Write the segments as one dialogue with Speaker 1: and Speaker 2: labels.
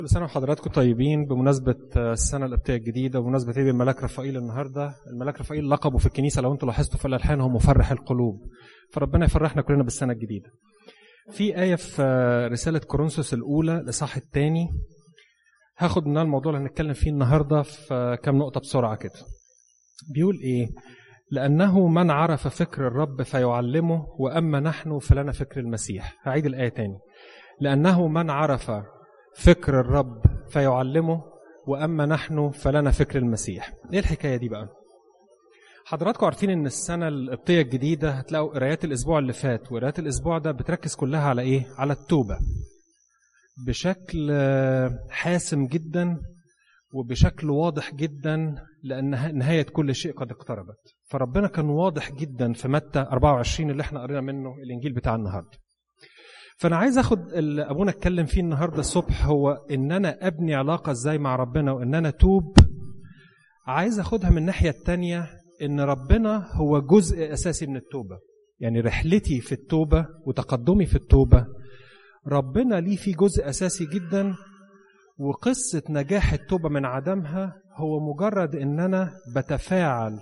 Speaker 1: كل سنة وحضراتكم طيبين بمناسبة السنة القبطية الجديدة وبمناسبة عيد الملاك رفائيل النهاردة الملاك رفائيل لقبه في الكنيسة لو انتوا لاحظتوا في الألحان هو مفرح القلوب فربنا يفرحنا كلنا بالسنة الجديدة في آية في رسالة كورنثوس الأولى الإصحاح الثاني هاخد منها الموضوع اللي هنتكلم فيه النهاردة في كام نقطة بسرعة كده بيقول إيه لأنه من عرف فكر الرب فيعلمه وأما نحن فلنا فكر المسيح هعيد الآية تاني لأنه من عرف فكر الرب فيعلمه وأما نحن فلنا فكر المسيح إيه الحكاية دي بقى حضراتكم عارفين ان السنه القبطيه الجديده هتلاقوا قرايات الاسبوع اللي فات وقرايات الاسبوع ده بتركز كلها على ايه على التوبه بشكل حاسم جدا وبشكل واضح جدا لان نهايه كل شيء قد اقتربت فربنا كان واضح جدا في متى 24 اللي احنا قرينا منه الانجيل بتاع النهارده فانا عايز اخد اللي ابونا اتكلم فيه النهارده الصبح هو ان انا ابني علاقه ازاي مع ربنا وان انا توب عايز اخدها من الناحيه التانيه ان ربنا هو جزء اساسي من التوبه يعني رحلتي في التوبه وتقدمي في التوبه ربنا ليه في جزء اساسي جدا وقصه نجاح التوبه من عدمها هو مجرد ان انا بتفاعل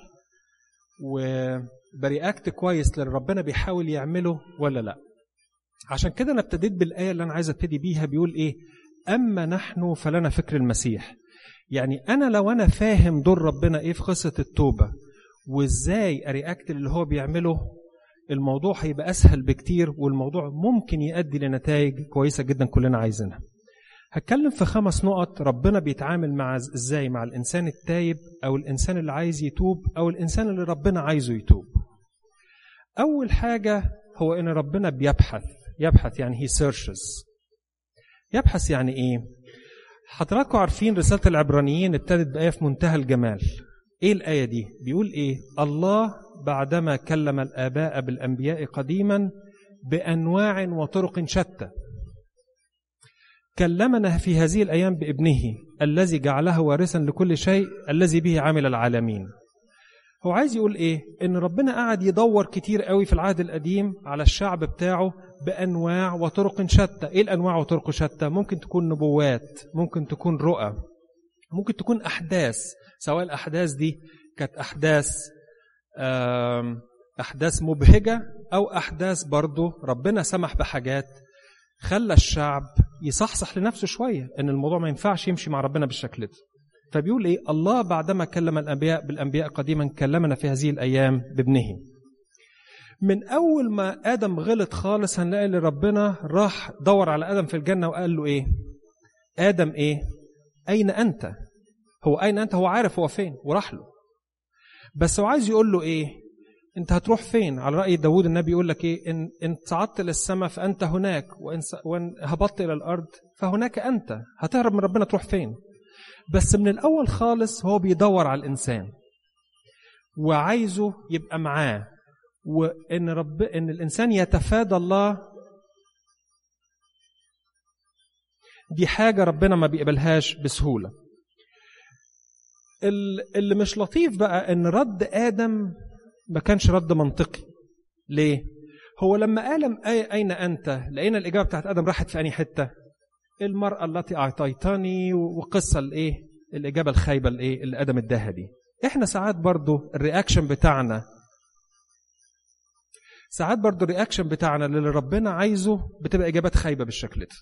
Speaker 1: وبرياكت كويس للي ربنا بيحاول يعمله ولا لا عشان كده انا ابتديت بالايه اللي انا عايز ابتدي بيها بيقول ايه اما نحن فلنا فكر المسيح يعني انا لو انا فاهم دور ربنا ايه في قصه التوبه وازاي ارياكت اللي هو بيعمله الموضوع هيبقى اسهل بكتير والموضوع ممكن يؤدي لنتائج كويسه جدا كلنا عايزينها هتكلم في خمس نقط ربنا بيتعامل مع ازاي مع الانسان التايب او الانسان اللي عايز يتوب او الانسان اللي ربنا عايزه يتوب اول حاجه هو ان ربنا بيبحث يبحث يعني he searches يبحث يعني ايه حضراتكم عارفين رساله العبرانيين ابتدت بايه في منتهى الجمال ايه الايه دي بيقول ايه الله بعدما كلم الاباء بالانبياء قديما بانواع وطرق شتى كلمنا في هذه الايام بابنه الذي جعله وارثا لكل شيء الذي به عمل العالمين هو عايز يقول ايه ان ربنا قعد يدور كتير قوي في العهد القديم على الشعب بتاعه بانواع وطرق شتى ايه الانواع وطرق شتى ممكن تكون نبوات ممكن تكون رؤى ممكن تكون احداث سواء الاحداث دي كانت احداث احداث مبهجه او احداث برضه ربنا سمح بحاجات خلى الشعب يصحصح لنفسه شويه ان الموضوع ما ينفعش يمشي مع ربنا بالشكل ده فبيقول ايه الله بعدما كلم الانبياء بالانبياء قديما كلمنا في هذه الايام بابنه من اول ما ادم غلط خالص هنلاقي ان ربنا راح دور على ادم في الجنه وقال له ايه ادم ايه اين انت هو اين انت هو عارف هو فين وراح له بس هو عايز يقول له ايه انت هتروح فين على راي داوود النبي يقول لك ايه ان ان صعدت للسماء فانت هناك وان وان هبطت الى الارض فهناك انت هتهرب من ربنا تروح فين بس من الاول خالص هو بيدور على الانسان وعايزه يبقى معاه وان رب ان الانسان يتفادى الله دي حاجه ربنا ما بيقبلهاش بسهوله اللي مش لطيف بقى ان رد ادم ما كانش رد منطقي ليه هو لما قال اين انت لقينا الاجابه بتاعت ادم راحت في انهي حته المراه التي اعطيتني وقصه الايه الاجابه الخايبه الايه اللي ادم اداها دي احنا ساعات برضو الرياكشن بتاعنا ساعات برضو الرياكشن بتاعنا للي ربنا عايزه بتبقى اجابات خايبه بالشكل ده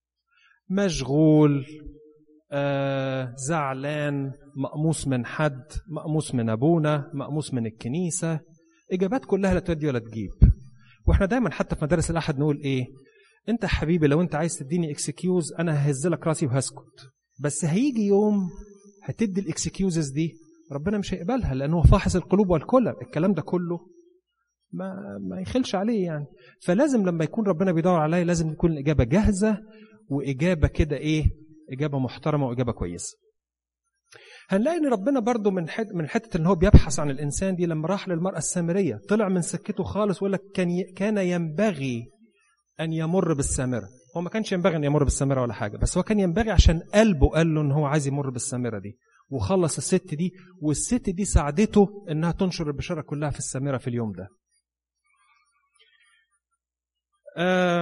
Speaker 1: مشغول آه، زعلان مقموس من حد مقموس من ابونا مقموس من الكنيسه اجابات كلها لا تودي ولا تجيب واحنا دايما حتى في مدارس الاحد نقول ايه انت حبيبي لو انت عايز تديني اكسكيوز انا ههز لك راسي وهسكت بس هيجي يوم هتدي الاكسكيوزز دي ربنا مش هيقبلها لانه هو فاحص القلوب والكلى الكلام ده كله ما ما يخلش عليه يعني فلازم لما يكون ربنا بيدور عليا لازم تكون الاجابه جاهزه واجابه كده ايه اجابه محترمه واجابه كويسه هنلاقي ان ربنا برضو من حت من حته ان هو بيبحث عن الانسان دي لما راح للمراه السامريه طلع من سكته خالص ويقول لك كان ي... كان ينبغي ان يمر بالسامره هو ما كانش ينبغي ان يمر بالسامره ولا حاجه بس هو كان ينبغي عشان قلبه قال له ان هو عايز يمر بالسامره دي وخلص الست دي والست دي ساعدته انها تنشر البشاره كلها في السامره في اليوم ده آه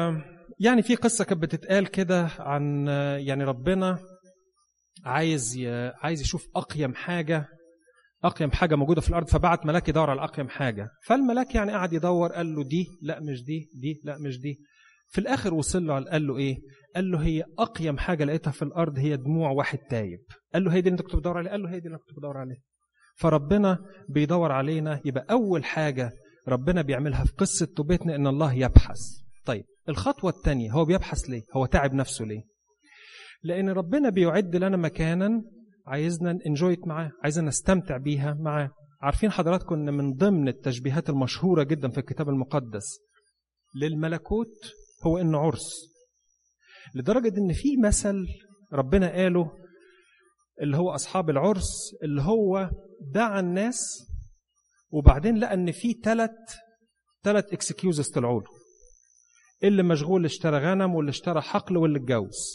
Speaker 1: يعني في قصة كانت بتتقال كده عن آه، يعني ربنا عايز ي... عايز يشوف أقيم حاجة أقيم حاجة موجودة في الأرض فبعت ملاك يدور على أقيم حاجة فالملاك يعني قعد يدور قال له دي لا مش دي دي لا مش دي في الآخر وصل له قال له إيه قال له هي أقيم حاجة لقيتها في الأرض هي دموع واحد تايب قال له هي دي اللي أنت كنت بتدور عليها قال له هي دي اللي أنا كنت بدور عليها فربنا بيدور علينا يبقى أول حاجة ربنا بيعملها في قصة توبتنا إن الله يبحث طيب الخطوة الثانية هو بيبحث ليه هو تعب نفسه ليه لأن ربنا بيعد لنا مكانا عايزنا انجويت معاه عايزنا نستمتع بيها معاه عارفين حضراتكم ان من ضمن التشبيهات المشهورة جدا في الكتاب المقدس للملكوت هو انه عرس لدرجة ان في مثل ربنا قاله اللي هو اصحاب العرس اللي هو دعا الناس وبعدين لقى ان في ثلاث ثلاث اكسكيوزز طلعوا له اللي مشغول اشترى غنم واللي اشترى حقل واللي اتجوز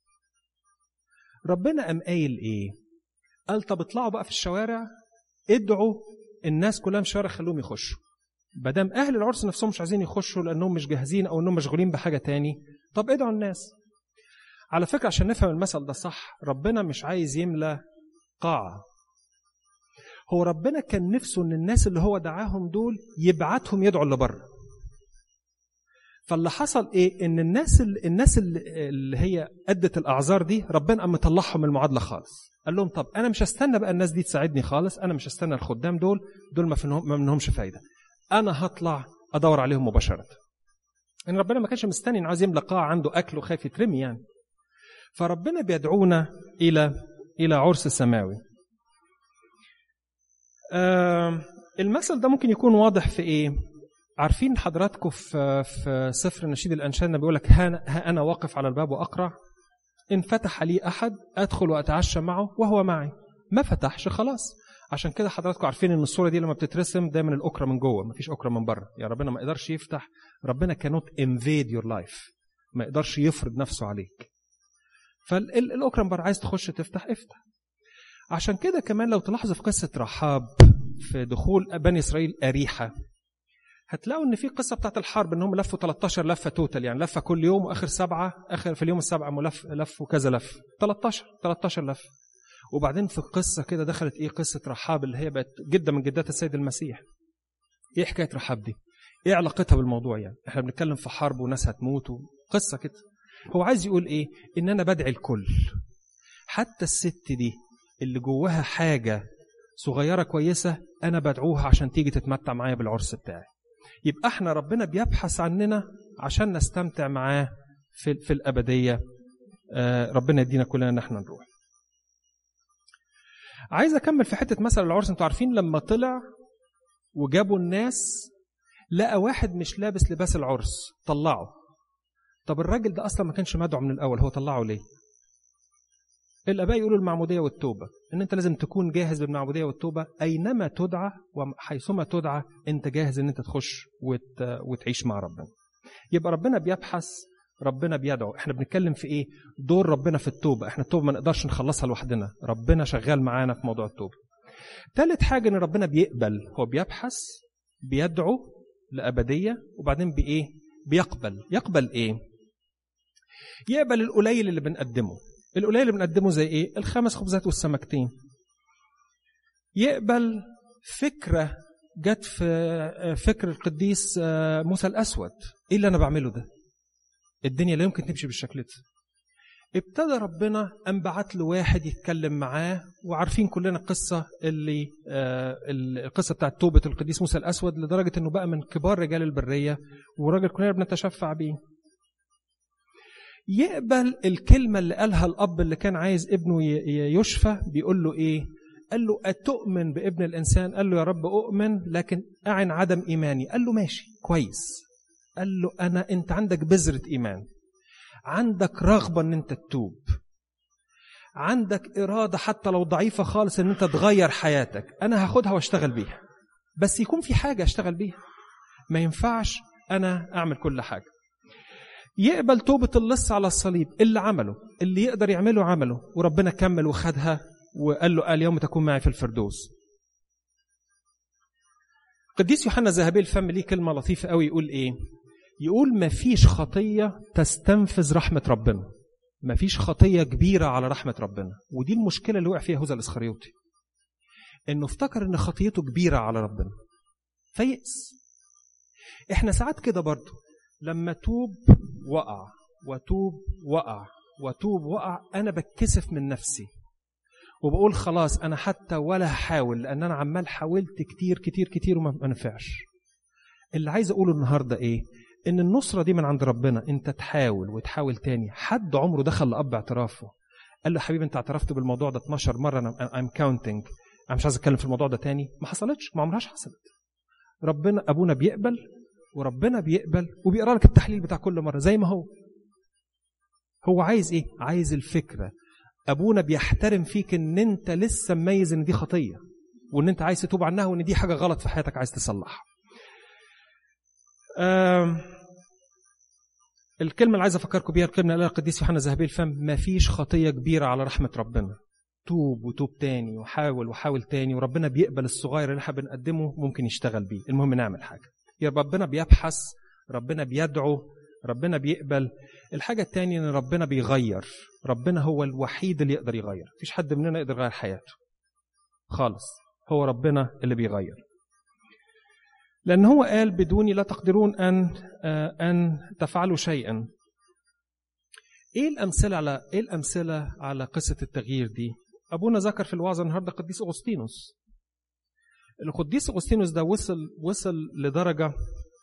Speaker 1: ربنا قام قايل ايه قال طب اطلعوا بقى في الشوارع ادعوا الناس كلها في الشوارع خلوهم يخشوا بدام اهل العرس نفسهم مش عايزين يخشوا لانهم مش جاهزين او انهم مشغولين بحاجه تاني طب ادعوا الناس على فكره عشان نفهم المثل ده صح ربنا مش عايز يملى قاعه هو ربنا كان نفسه ان الناس اللي هو دعاهم دول يبعتهم يدعوا اللي بره فاللي حصل ايه ان الناس اللي الناس اللي اللي هي ادت الاعذار دي ربنا قام مطلعهم من المعادله خالص قال لهم طب انا مش هستنى بقى الناس دي تساعدني خالص انا مش هستنى الخدام دول دول ما فيهم ما منهمش فايده انا هطلع ادور عليهم مباشره ان ربنا ما كانش مستني انه عايز يملى قاعه عنده اكل وخايف يترمي يعني فربنا بيدعونا الى الى عرس سماوي آه المثل ده ممكن يكون واضح في ايه عارفين حضراتكم في في سفر نشيد الانشاد بيقول لك ها, ها انا واقف على الباب واقرع ان فتح لي احد ادخل واتعشى معه وهو معي ما فتحش خلاص عشان كده حضراتكم عارفين ان الصوره دي لما بتترسم دايما الاكره من جوه مفيش اكره من بره يا ربنا ما يقدرش يفتح ربنا كانوت انفيد يور لايف ما يقدرش يفرض نفسه عليك فالاكره من بره عايز تخش تفتح افتح عشان كده كمان لو تلاحظوا في قصه رحاب في دخول بني اسرائيل اريحه هتلاقوا ان في قصه بتاعت الحرب ان هم لفوا 13 لفه توتال يعني لفه كل يوم واخر سبعه اخر في اليوم السابع ملف لفوا كذا لف 13 13 لفه وبعدين في القصه كده دخلت ايه قصه رحاب اللي هي بقت جده من جدات السيد المسيح ايه حكايه رحاب دي ايه علاقتها بالموضوع يعني احنا بنتكلم في حرب وناس هتموت قصه كده هو عايز يقول ايه ان انا بدعي الكل حتى الست دي اللي جواها حاجه صغيره كويسه انا بدعوها عشان تيجي تتمتع معايا بالعرس بتاعي يبقى احنا ربنا بيبحث عننا عشان نستمتع معاه في, في الأبدية آه ربنا يدينا كلنا ان احنا نروح عايز اكمل في حته مثل العرس انتوا عارفين لما طلع وجابوا الناس لقى واحد مش لابس لباس العرس طلعه طب الراجل ده اصلا ما كانش مدعو من الاول هو طلعه ليه الاباء يقولوا المعموديه والتوبه ان انت لازم تكون جاهز بالمعموديه والتوبه اينما تدعى وحيثما تدعى انت جاهز ان انت تخش وت... وتعيش مع ربنا يبقى ربنا بيبحث ربنا بيدعو احنا بنتكلم في ايه دور ربنا في التوبه احنا التوبه ما نقدرش نخلصها لوحدنا ربنا شغال معانا في موضوع التوبه ثالث حاجه ان ربنا بيقبل هو بيبحث بيدعو لابديه وبعدين بايه بيقبل يقبل ايه يقبل القليل اللي بنقدمه القليل اللي بنقدمه زي ايه الخمس خبزات والسمكتين يقبل فكرة جت في فكر القديس موسى الأسود ايه اللي أنا بعمله ده الدنيا لا يمكن تمشي بالشكل ده ابتدى ربنا أن بعت له واحد يتكلم معاه وعارفين كلنا القصة اللي القصة بتاعت توبة القديس موسى الأسود لدرجة أنه بقى من كبار رجال البرية وراجل كلنا بنتشفع بيه يقبل الكلمة اللي قالها الأب اللي كان عايز ابنه يشفى بيقول له إيه؟ قال له أتؤمن بابن الإنسان؟ قال له يا رب أؤمن لكن أعن عدم إيماني قال له ماشي كويس قال له أنا أنت عندك بذرة إيمان عندك رغبة أن أنت تتوب عندك إرادة حتى لو ضعيفة خالص أن أنت تغير حياتك أنا هاخدها واشتغل بيها بس يكون في حاجة اشتغل بيها ما ينفعش أنا أعمل كل حاجة يقبل توبة اللص على الصليب اللي عمله اللي يقدر يعمله عمله وربنا كمل وخدها وقال له اليوم تكون معي في الفردوس قديس يوحنا الذهبي الفم ليه كلمة لطيفة قوي يقول ايه يقول مفيش خطية تستنفذ رحمة ربنا مفيش خطية كبيرة على رحمة ربنا ودي المشكلة اللي وقع فيها هوذا الإسخريوطي إنه افتكر إن خطيته كبيرة على ربنا فيأس إحنا ساعات كده برضو لما توب وقع وتوب وقع وتوب وقع أنا بتكسف من نفسي وبقول خلاص أنا حتى ولا هحاول لأن أنا عمال حاولت كتير كتير كتير وما نفعش اللي عايز أقوله النهاردة إيه ان النصرة دي من عند ربنا انت تحاول وتحاول تاني حد عمره دخل لأب اعترافه قال له حبيبي انت اعترفت بالموضوع ده 12 مرة انا I'm counting انا مش عايز اتكلم في الموضوع ده تاني ما حصلتش ما عمرهاش حصلت ربنا ابونا بيقبل وربنا بيقبل وبيقرا لك التحليل بتاع كل مرة زي ما هو هو عايز ايه عايز الفكرة ابونا بيحترم فيك ان انت لسه مميز ان دي خطية وان انت عايز تتوب عنها وان دي حاجة غلط في حياتك عايز تصلحها الكلمة اللي عايز أفكركم بيها الكلمة اللي القديس يوحنا ذهبي الفم ما فيش خطية كبيرة على رحمة ربنا توب وتوب تاني وحاول وحاول تاني وربنا بيقبل الصغير اللي احنا بنقدمه ممكن يشتغل بيه المهم نعمل حاجة يا ربنا بيبحث ربنا بيدعو ربنا بيقبل الحاجة التانية ان ربنا بيغير ربنا هو الوحيد اللي يقدر يغير مفيش حد مننا يقدر يغير حياته خالص هو ربنا اللي بيغير لأن هو قال بدوني لا تقدرون أن أن تفعلوا شيئا. إيه الأمثلة على إيه الأمثلة على قصة التغيير دي؟ أبونا ذكر في الوعظة النهاردة قديس أغسطينوس. القديس أغسطينوس ده وصل وصل لدرجة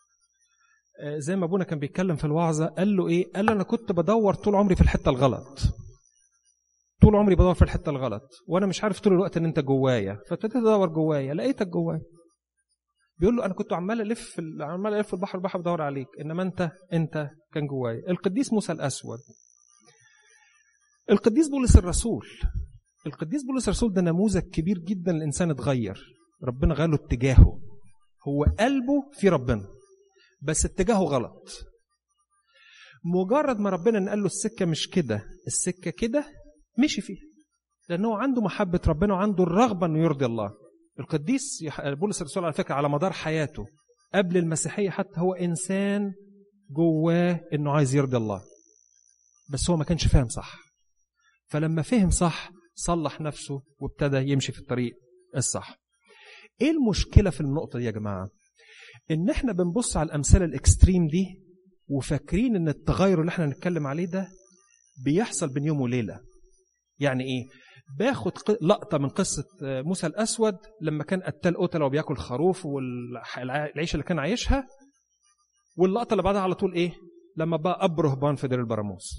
Speaker 1: زي ما أبونا كان بيتكلم في الوعظة قال له إيه؟ قال له أنا كنت بدور طول عمري في الحتة الغلط. طول عمري بدور في الحتة الغلط وأنا مش عارف طول الوقت إن أنت جوايا فابتديت أدور جوايا لقيتك جوايا. بيقول له انا كنت عمال الف عمال الف البحر البحر بدور عليك انما انت انت كان جوايا القديس موسى الاسود القديس بولس الرسول القديس بولس الرسول ده نموذج كبير جدا الانسان اتغير ربنا غير له اتجاهه هو قلبه في ربنا بس اتجاهه غلط مجرد ما ربنا نقل له السكه مش كده السكه كده مشي فيها لانه عنده محبه ربنا وعنده الرغبه انه يرضي الله القديس بولس الرسول على فكره على مدار حياته قبل المسيحيه حتى هو انسان جواه انه عايز يرضي الله بس هو ما كانش فاهم صح فلما فهم صح صلح نفسه وابتدى يمشي في الطريق الصح ايه المشكله في النقطه دي يا جماعه ان احنا بنبص على الامثله الاكستريم دي وفاكرين ان التغير اللي احنا هنتكلم عليه ده بيحصل بين يوم وليله يعني ايه باخد لقطه من قصه موسى الاسود لما كان قتال قتله وبياكل خروف والعيشه اللي كان عايشها واللقطه اللي بعدها على طول ايه لما بقى اب رهبان في دير البراموس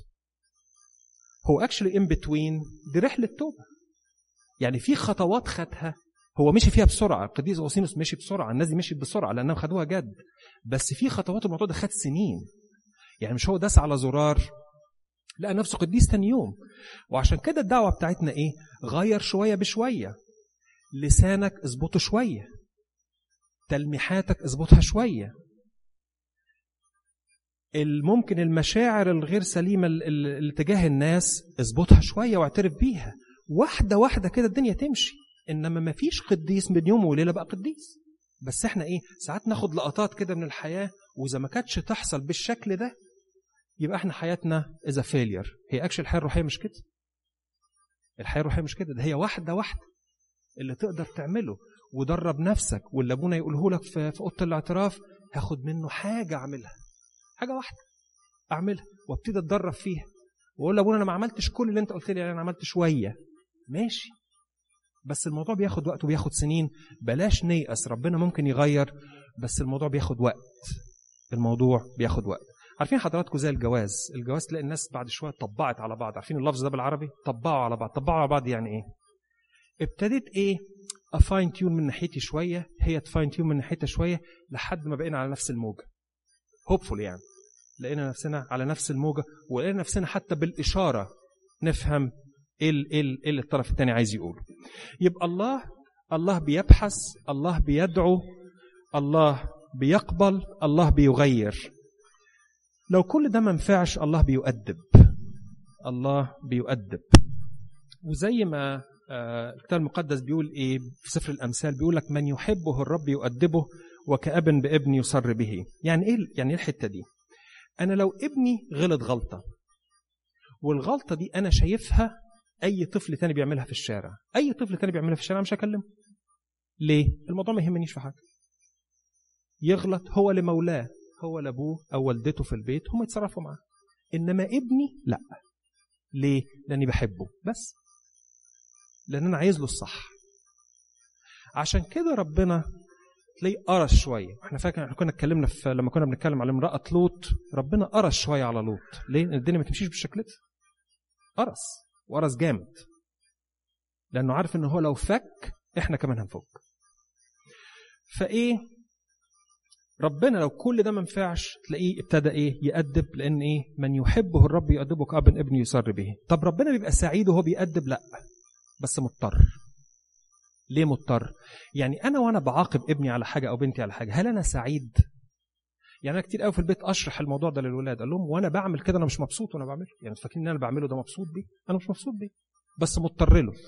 Speaker 1: هو اكشلي ان بتوين دي رحله توبه يعني في خطوات خدها هو مشي فيها بسرعه القديس اغسطينوس مشي بسرعه الناس دي مشيت بسرعه لانهم خدوها جد بس في خطوات الموضوع ده خد سنين يعني مش هو داس على زرار لقى نفسه قديس تاني يوم وعشان كده الدعوة بتاعتنا ايه غير شوية بشوية لسانك اظبطه شوية تلميحاتك اظبطها شوية الممكن المشاعر الغير سليمة اللي تجاه الناس اظبطها شوية واعترف بيها واحدة واحدة كده الدنيا تمشي انما ما فيش قديس من يوم وليلة بقى قديس بس احنا ايه ساعات ناخد لقطات كده من الحياة واذا ما كانتش تحصل بالشكل ده يبقى احنا حياتنا از فيلير هي اكشن الحياه الروحيه مش كده الحياه الروحيه مش كده ده هي واحده واحده اللي تقدر تعمله ودرب نفسك واللي ابونا يقوله لك في, في اوضه الاعتراف هاخد منه حاجه اعملها حاجه واحده اعملها وابتدي اتدرب فيها واقول لابونا انا ما عملتش كل اللي انت قلت لي انا عملت شويه ماشي بس الموضوع بياخد وقت وبياخد سنين بلاش نيأس ربنا ممكن يغير بس الموضوع بياخد وقت الموضوع بياخد وقت عارفين حضراتكم زي الجواز الجواز تلاقي الناس بعد شويه طبعت على بعض عارفين اللفظ ده بالعربي طبعوا على بعض طبعوا على بعض يعني ايه ابتديت ايه افاين تيون من ناحيتي شويه هي تفاين تيون من ناحيتها شويه لحد ما بقينا على نفس الموجه هوبفول يعني لقينا نفسنا على نفس الموجه ولقينا نفسنا حتى بالاشاره نفهم ايه ايه اللي الطرف الثاني عايز يقوله يبقى الله الله بيبحث الله بيدعو الله بيقبل الله بيغير لو كل ده ما نفعش الله بيؤدب الله بيؤدب وزي ما الكتاب المقدس بيقول ايه في سفر الامثال بيقول لك من يحبه الرب يؤدبه وكأب بابن يصر به يعني ايه يعني ايه الحته دي انا لو ابني غلط غلطه والغلطه دي انا شايفها اي طفل تاني بيعملها في الشارع اي طفل تاني بيعملها في الشارع مش هكلمه ليه الموضوع ما يهمنيش في حاجه يغلط هو لمولاه هو لابوه او والدته في البيت هم يتصرفوا معاه انما ابني لا ليه لاني بحبه بس لان انا عايز له الصح عشان كده ربنا تلاقيه قرص شويه احنا فاكر احنا كنا اتكلمنا في لما كنا بنتكلم على امراه لوط ربنا قرص شويه على لوط ليه لان الدنيا ما تمشيش بالشكل ده قرص وقرص جامد لانه عارف ان هو لو فك احنا كمان هنفك فايه ربنا لو كل ده ما ينفعش تلاقيه ابتدى ايه يأدب لان ايه من يحبه الرب يؤدبه كأب ابن يسر به طب ربنا بيبقى سعيد وهو بيأدب لا بس مضطر ليه مضطر يعني انا وانا بعاقب ابني على حاجه او بنتي على حاجه هل انا سعيد يعني انا كتير قوي في البيت اشرح الموضوع ده للولاد اقول لهم وانا بعمل كده انا مش مبسوط وانا بعمله يعني فاكرين ان انا بعمله ده مبسوط بيه انا مش مبسوط بيه بس مضطر له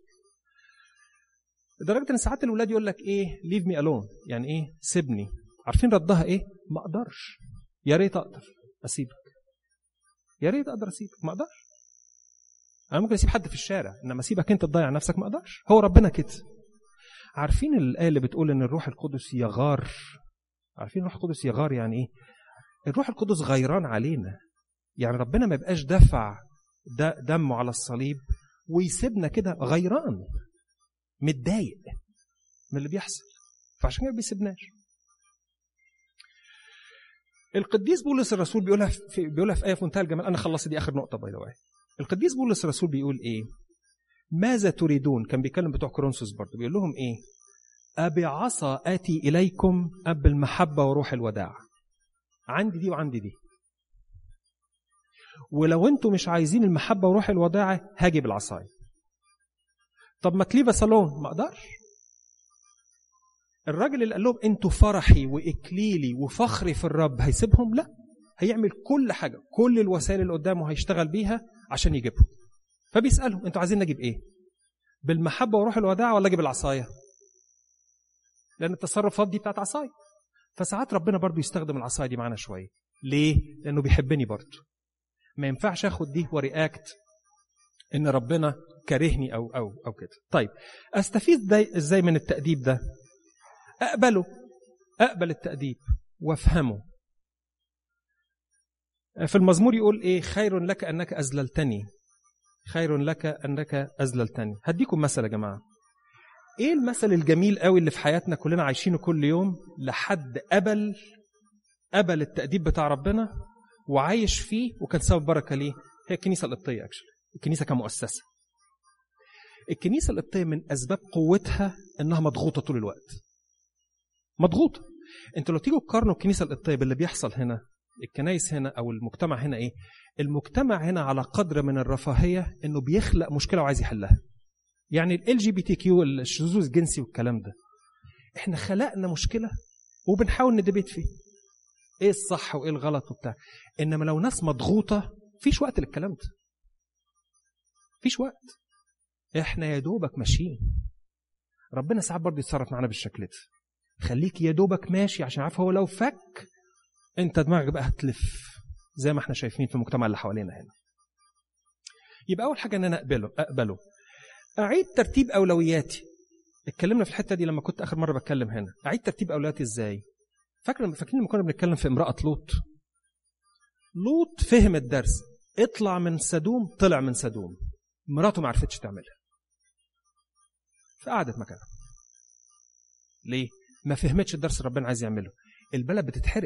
Speaker 1: لدرجه ان ساعات الولاد يقول لك ايه ليف مي الون يعني ايه سيبني عارفين ردها ايه ما اقدرش يا ريت اقدر اسيبك يا ريت اقدر اسيبك ما اقدرش انا ممكن اسيب حد في الشارع انما اسيبك انت تضيع نفسك ما اقدرش هو ربنا كده عارفين الايه اللي بتقول ان الروح القدس يغار عارفين الروح القدس يغار يعني ايه الروح القدس غيران علينا يعني ربنا ما يبقاش دفع دمه على الصليب ويسيبنا كده غيران متضايق من اللي بيحصل فعشان كده ما بيسيبناش القديس بولس الرسول بيقولها في بيقولها في ايه في منتهى الجمال انا خلصت دي اخر نقطه باي ذا القديس بولس الرسول بيقول ايه ماذا تريدون كان بيتكلم بتوع كورنثوس برضه بيقول لهم ايه أبي عصا آتي إليكم أب المحبة وروح الوداع عندي دي وعندي دي ولو انتم مش عايزين المحبة وروح الوداع هاجي بالعصاية طب ما كليفا صالون ما اقدرش الراجل اللي قال لهم انتوا فرحي واكليلي وفخري في الرب هيسيبهم لا هيعمل كل حاجه كل الوسائل اللي قدامه هيشتغل بيها عشان يجيبهم فبيسالهم انتوا عايزين نجيب ايه بالمحبه وروح الوداع ولا اجيب العصايه لان التصرفات دي بتاعت عصايه فساعات ربنا برضو يستخدم العصايه دي معانا شويه ليه لانه بيحبني برضو ما ينفعش اخد دي ورياكت ان ربنا كارهني او او او كده طيب استفيد ازاي من التاديب ده اقبله اقبل التاديب وافهمه في المزمور يقول ايه خير لك انك اذللتني خير لك انك اذللتني هديكم مثل يا جماعه ايه المثل الجميل قوي اللي في حياتنا كلنا عايشينه كل يوم لحد قبل قبل التأديب بتاع ربنا وعايش فيه وكان سبب بركة ليه هي الكنيسة القبطية اكشلي الكنيسة كمؤسسة الكنيسة القبطية من أسباب قوتها إنها مضغوطة طول الوقت مضغوطة انتوا لو تيجوا تقارنوا الكنيسة القبطية باللي بيحصل هنا الكنايس هنا أو المجتمع هنا إيه المجتمع هنا على قدر من الرفاهية إنه بيخلق مشكلة وعايز يحلها يعني ال جي بي تي كيو الشذوذ الجنسي والكلام ده احنا خلقنا مشكله وبنحاول ندبيت فيه ايه الصح وايه الغلط وبتاع انما لو ناس مضغوطه فيش وقت للكلام ده فيش وقت احنا يا دوبك ماشيين ربنا ساعات برضه يتصرف معانا بالشكل ده خليك يا دوبك ماشي عشان عارف هو لو فك انت دماغك بقى هتلف زي ما احنا شايفين في المجتمع اللي حوالينا هنا يبقى اول حاجه ان انا اقبله اقبله أعيد ترتيب أولوياتي اتكلمنا في الحتة دي لما كنت آخر مرة بتكلم هنا أعيد ترتيب أولوياتي إزاي فاكر فاكرين لما كنا بنتكلم في امرأة لوط لوط فهم الدرس اطلع من سدوم طلع من سدوم مراته ما عرفتش تعملها فقعدت مكانها ليه ما فهمتش الدرس اللي ربنا عايز يعمله البلد بتتحرق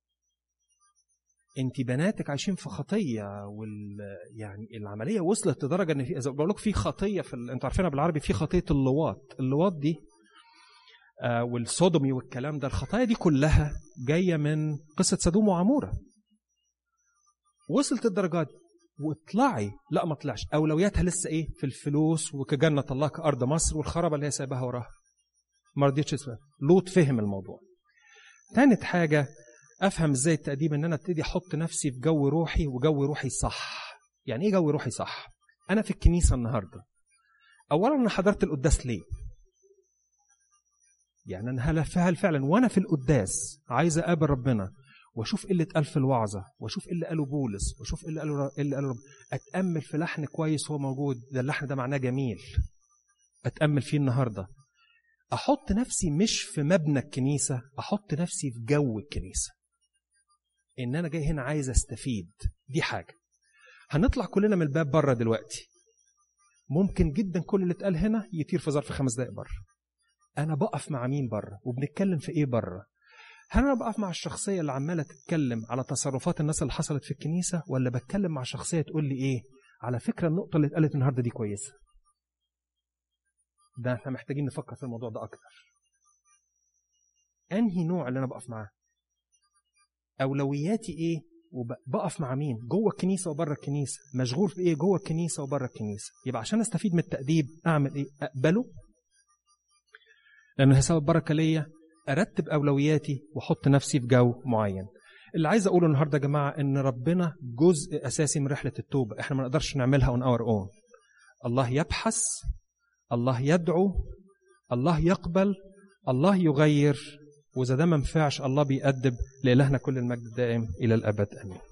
Speaker 1: انت بناتك عايشين في خطيه وال يعني العمليه وصلت لدرجه ان في زي بقول لكم في خطيه في ال... انتوا عارفينها بالعربي في خطيه اللواط اللواط دي آه والسودومي والكلام ده الخطايا دي كلها جايه من قصه سدوم وعموره وصلت الدرجات دي واطلعي لا ما طلعش اولوياتها لسه ايه في الفلوس وكجنه الله كارض مصر والخرابه اللي هي سايباها وراها ما رضيتش لوط فهم الموضوع تالت حاجه افهم ازاي التاديب ان انا ابتدي احط نفسي في جو روحي وجو روحي صح يعني ايه جو روحي صح انا في الكنيسه النهارده اولا انا حضرت القداس ليه يعني انا هل فعلا وانا في القداس عايز اقابل ربنا واشوف ايه اللي اتقال في الوعظه واشوف ايه اللي قاله بولس واشوف ايه اللي قاله ايه اللي قاله رب. اتامل في لحن كويس هو موجود ده اللحن ده معناه جميل اتامل فيه النهارده احط نفسي مش في مبنى الكنيسه احط نفسي في جو الكنيسه ان انا جاي هنا عايز استفيد دي حاجه هنطلع كلنا من الباب بره دلوقتي ممكن جدا كل اللي اتقال هنا يطير في ظرف خمس دقائق بره انا بقف مع مين بره وبنتكلم في ايه بره هل انا بقف مع الشخصيه اللي عماله تتكلم على تصرفات الناس اللي حصلت في الكنيسه ولا بتكلم مع شخصيه تقول لي ايه على فكره النقطه اللي اتقالت النهارده دي كويسه ده احنا محتاجين نفكر في الموضوع ده اكتر انهي نوع اللي انا بقف معاه اولوياتي ايه وبقف مع مين جوه الكنيسه وبره الكنيسه مشغول في ايه جوه الكنيسه وبره الكنيسه يبقى عشان استفيد من التاديب اعمل ايه اقبله لانه هيسبب بركه ليا ارتب اولوياتي واحط نفسي في جو معين اللي عايز اقوله النهارده يا جماعه ان ربنا جزء اساسي من رحله التوبه احنا ما نقدرش نعملها اون اور اون الله يبحث الله يدعو الله يقبل الله يغير واذا ده ما نفعش الله بيأدب لإلهنا كل المجد دائم الى الابد امين